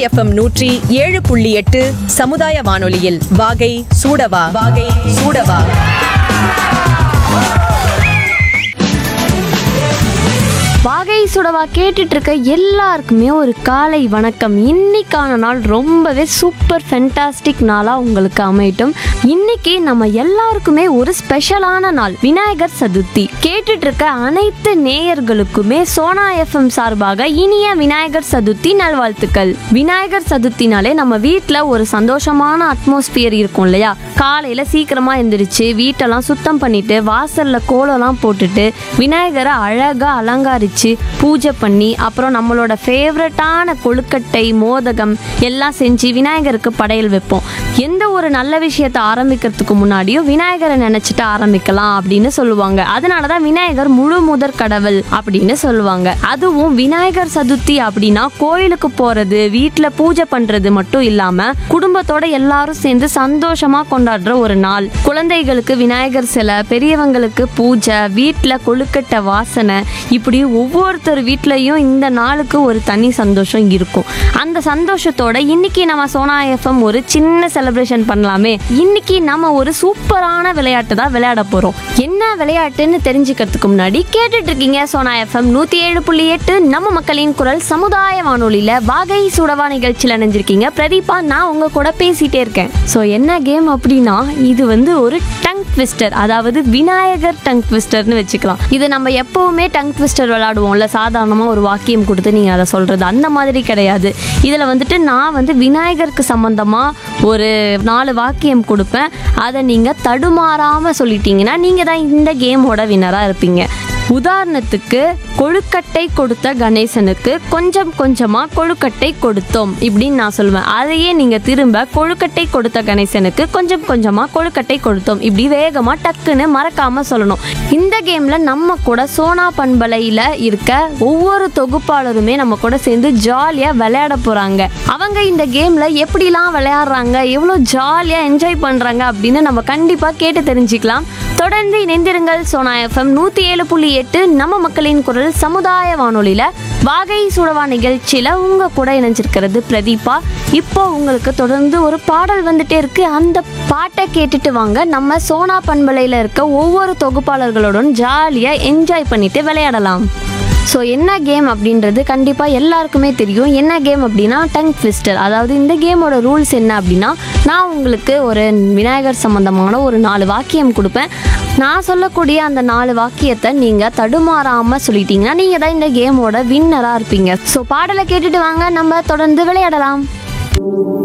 FM நூற்றி ஏழு புள்ளி எட்டு சமுதாய வானொலியில் வாகை சூடவா வாகை சூடவா வாகை சுடவா கேட்டுட்டு இருக்க எல்லாருக்குமே ஒரு காலை வணக்கம் இன்னைக்கான நாள் ரொம்பவே சூப்பர் ஃபென்டாஸ்டிக் நாளாக உங்களுக்கு அமையட்டும் இன்னைக்கு நம்ம எல்லாருக்குமே ஒரு ஸ்பெஷலான நாள் விநாயகர் சதுர்த்தி கேட்டுட்டு இருக்க அனைத்து நேயர்களுக்குமே சோனா எஃப்எம் சார்பாக இனிய விநாயகர் சதுர்த்தி நல்வாழ்த்துக்கள் விநாயகர் சதுர்த்தினாலே நம்ம வீட்டில் ஒரு சந்தோஷமான அட்மாஸ்பியர் இருக்கும் இல்லையா காலையில் சீக்கிரமாக எந்திரிச்சு வீட்டெல்லாம் சுத்தம் பண்ணிட்டு வாசலில் கோலம்லாம் போட்டுட்டு விநாயகரை அழகாக அலங்காரிச்சு பூஜை பண்ணி அப்புறம் நம்மளோட ஃபேவரட்டான கொழுக்கட்டை மோதகம் எல்லாம் செஞ்சு விநாயகருக்கு படையல் வைப்போம் எந்த ஒரு நல்ல விஷயத்தை ஆரம்பிக்கிறதுக்கு முன்னாடியும் விநாயகரை நினைச்சிட்டு ஆரம்பிக்கலாம் அப்படின்னு சொல்லுவாங்க அதனால தான் விநாயகர் முழு முதற் கடவுள் அப்படின்னு சொல்லுவாங்க அதுவும் விநாயகர் சதுர்த்தி அப்படின்னா கோயிலுக்கு போறது வீட்டில் பூஜை பண்றது மட்டும் இல்லாம குடும்பத்தோட எல்லாரும் சேர்ந்து சந்தோஷமா கொண்டாடுற ஒரு நாள் குழந்தைகளுக்கு விநாயகர் சிலை பெரியவங்களுக்கு பூஜை வீட்டில் கொழுக்கட்டை வாசனை இப்படி ஒவ்வொருத்தர் வீட்லயும் இந்த நாளுக்கு ஒரு தனி சந்தோஷம் இருக்கும் அந்த சந்தோஷத்தோட இன்னைக்கு நம்ம சோனா எஃப்எம் ஒரு சின்ன செலிப்ரேஷன் பண்ணலாமே இன்னைக்கு நம்ம ஒரு சூப்பரான விளையாட்டு தான் விளையாட போறோம் என்ன விளையாட்டுன்னு தெரிஞ்சுக்கிறதுக்கு முன்னாடி கேட்டுட்டு இருக்கீங்க சோனா எஃப்எம் நூத்தி ஏழு புள்ளி எட்டு நம்ம மக்களின் குரல் சமுதாய வானொலியில வாகை சுடவா நிகழ்ச்சியில் நினைஞ்சிருக்கீங்க பிரதீபா நான் உங்க கூட பேசிட்டே இருக்கேன் ஸோ என்ன கேம் அப்படின்னா இது வந்து ஒரு டங் ட்விஸ்டர் அதாவது விநாயகர் டங் ட்விஸ்டர்னு வச்சுக்கலாம் இது நம்ம எப்பவுமே டங் ட்விஸ்டர் விளையாடுவோம்ல சாதாரணமாக ஒரு வாக்கியம் கொடுத்து நீங்கள் அதை சொல்கிறது அந்த மாதிரி கிடையாது இதில் வந்துட்டு நான் வந்து விநாயகருக்கு சம்மந்தமாக ஒரு நாலு வாக்கியம் கொடுப்பேன் அதை நீங்கள் தடுமாறாமல் சொல்லிட்டீங்கன்னா நீங்கள் தான் இந்த கேமோட வின்னராக இருப்பீங்க உதாரணத்துக்கு கொழுக்கட்டை கொடுத்த கணேசனுக்கு கொஞ்சம் கொஞ்சமா கொழுக்கட்டை கொடுத்தோம் இப்படின்னு நான் சொல்லுவேன் அதையே நீங்க திரும்ப கொழுக்கட்டை கொடுத்த கணேசனுக்கு கொஞ்சம் கொஞ்சமா கொழுக்கட்டை கொடுத்தோம் இப்படி வேகமா டக்குன்னு மறக்காம சொல்லணும் இந்த கேம்ல நம்ம கூட சோனா பண்பலையில இருக்க ஒவ்வொரு தொகுப்பாளருமே நம்ம கூட சேர்ந்து ஜாலியா விளையாட போறாங்க அவங்க இந்த கேம்ல எப்படிலாம் விளையாடுறாங்க எவ்வளோ ஜாலியா என்ஜாய் பண்றாங்க அப்படின்னு நம்ம கண்டிப்பா கேட்டு தெரிஞ்சுக்கலாம் தொடர்ந்து இணைந்திருங்கள் சோனா எஃப்எம் நூத்தி ஏழு புள்ளி எட்டு நம்ம மக்களின் குரல் சமுதாய வானொலியில வாகை சுடவா நிகழ்ச்சியில உங்க கூட இணைஞ்சிருக்கிறது பிரதீபா இப்போ உங்களுக்கு தொடர்ந்து ஒரு பாடல் வந்துட்டே இருக்கு அந்த பாட்டை கேட்டுட்டு வாங்க நம்ம சோனா பண்பலையில இருக்க ஒவ்வொரு தொகுப்பாளர்களுடன் ஜாலியா என்ஜாய் பண்ணிட்டு விளையாடலாம் ஸோ என்ன கேம் அப்படின்றது கண்டிப்பாக எல்லாருக்குமே தெரியும் என்ன கேம் அப்படின்னா டங் ட்விஸ்டர் அதாவது இந்த கேமோட ரூல்ஸ் என்ன அப்படின்னா நான் உங்களுக்கு ஒரு விநாயகர் சம்பந்தமான ஒரு நாலு வாக்கியம் கொடுப்பேன் நான் சொல்லக்கூடிய அந்த நாலு வாக்கியத்தை நீங்கள் தடுமாறாமல் சொல்லிட்டீங்கன்னா நீங்கள் தான் இந்த கேமோட வின்னராக இருப்பீங்க ஸோ பாடலை கேட்டுட்டு வாங்க நம்ம தொடர்ந்து விளையாடலாம்